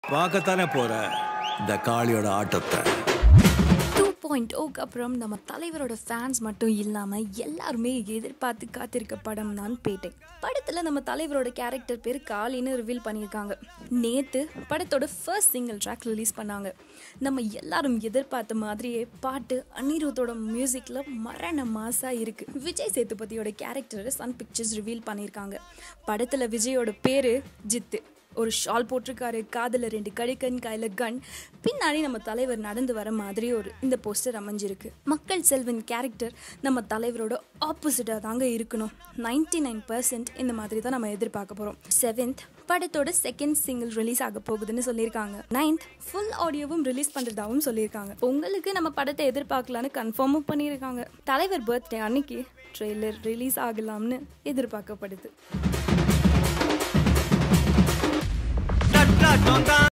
பார்க்கத்தானே போற இந்த காளியோட ஆட்டத்தை டூ பாயிண்ட் ஓக்கு அப்புறம் நம்ம தலைவரோட ஃபேன்ஸ் மட்டும் இல்லாமல் எல்லாருமே எதிர்பார்த்து காத்திருக்க படம் தான் பேட்டை படத்தில் நம்ம தலைவரோட கேரக்டர் பேர் காளின்னு ரிவீல் பண்ணியிருக்காங்க நேற்று படத்தோட ஃபர்ஸ்ட் சிங்கிள் ட்ராக் ரிலீஸ் பண்ணாங்க நம்ம எல்லாரும் எதிர்பார்த்த மாதிரியே பாட்டு அனிருத்தோட மியூசிக்கில் மரண மாசாக இருக்குது விஜய் சேதுபதியோட கேரக்டரை சன் பிக்சர்ஸ் ரிவீல் பண்ணியிருக்காங்க படத்தில் விஜயோட பேர் ஜித்து ஒரு ஷால் போட்டிருக்காரு காதில் ரெண்டு கடுக்கன் கையில் கன் பின்னாடி நம்ம தலைவர் நடந்து வர மாதிரி ஒரு இந்த போஸ்டர் அமைஞ்சிருக்கு மக்கள் செல்வன் கேரக்டர் நம்ம தலைவரோட ஆப்போசிட்டாக தாங்க இருக்கணும் நைன்டி நைன் பர்சன்ட் இந்த மாதிரி தான் நம்ம எதிர்பார்க்க போகிறோம் செவன்த் படத்தோட செகண்ட் சிங்கிள் ரிலீஸ் ஆக போகுதுன்னு சொல்லியிருக்காங்க நைன்த் ஃபுல் ஆடியோவும் ரிலீஸ் பண்ணுறதாகவும் சொல்லியிருக்காங்க உங்களுக்கு நம்ம படத்தை எதிர்பார்க்கலான்னு கன்ஃபார்மும் பண்ணியிருக்காங்க தலைவர் பர்த்டே அன்னைக்கு ட்ரெய்லர் ரிலீஸ் ஆகலாம்னு எதிர்பார்க்கப்படுது